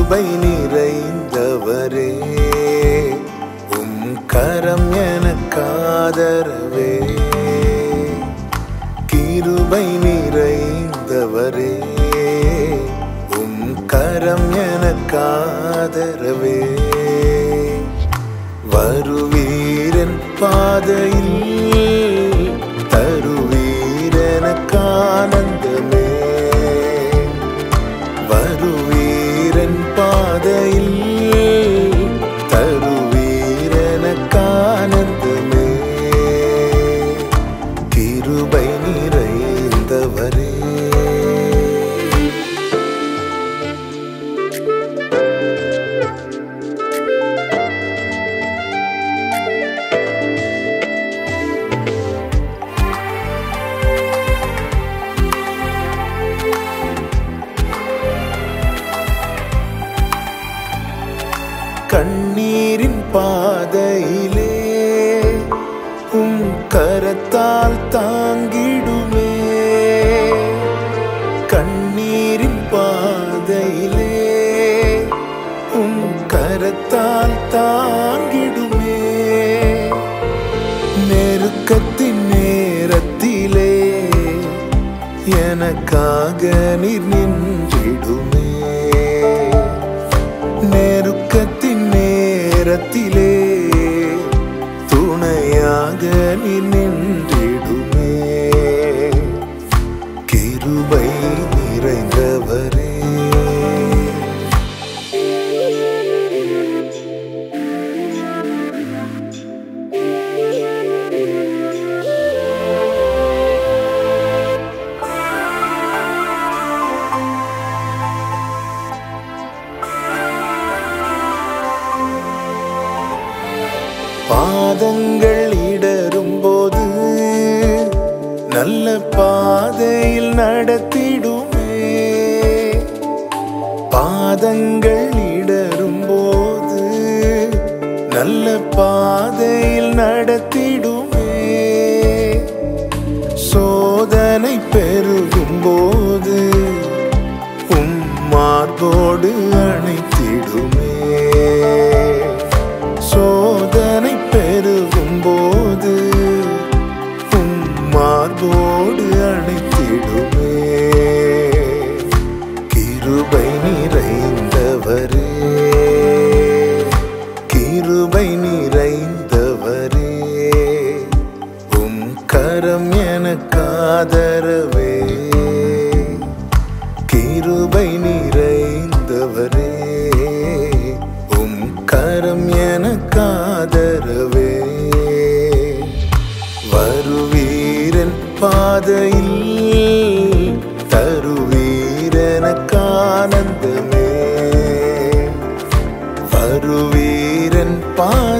கிருபை நிறைந்தவரே உம் கரம் எனக்காதரவே கிருபை நிறைந்தவரே உம் கரம் எனக்காதரவே வருவீரன் பாதையில் தருவீரனக்கானந்தமே வருவீரன் பாதையில் தருவீரனக்கானந்தமே கிருபை நிறைந்தவரே கண்ணீரின் பாதையிலே உம் கரத்தால் தாங்கிடுமே கண்ணீரின் பாதையிலே உம் கரத்தால் தாங்கிடுமே நெருக்கத்தின் நேரத்திலே எனக்காக நீர் நின்றிடுமே நெருக்கத்தின் நேரத்திலே துணையாக நீ நின்றிடுமே கிருபை நிறைந்தவரே பாதங்கள் இடரும்போது நல்ல பாதையில் நடத்திடுமே பாதங்கள் இடரும்போது நல்ல பாதையில் நடத்திடுமே சோதனை பெருகும்போது உம் மார்போடு அணைத்திடுமே சோதனை பெருகும்போது உம் மார்போடு அணைத்திடுமே கிருபை நிறைந்தவரே கிருபை நிறைந்தவரே உம் கரம் எனக்காதரவே கிருபை நிறைந்தவரே உம் கரம் எனக்காதரவே வருவீரன் பாதையில் தருவீரனக்கானந்தமே வருவீரன் பாதையில்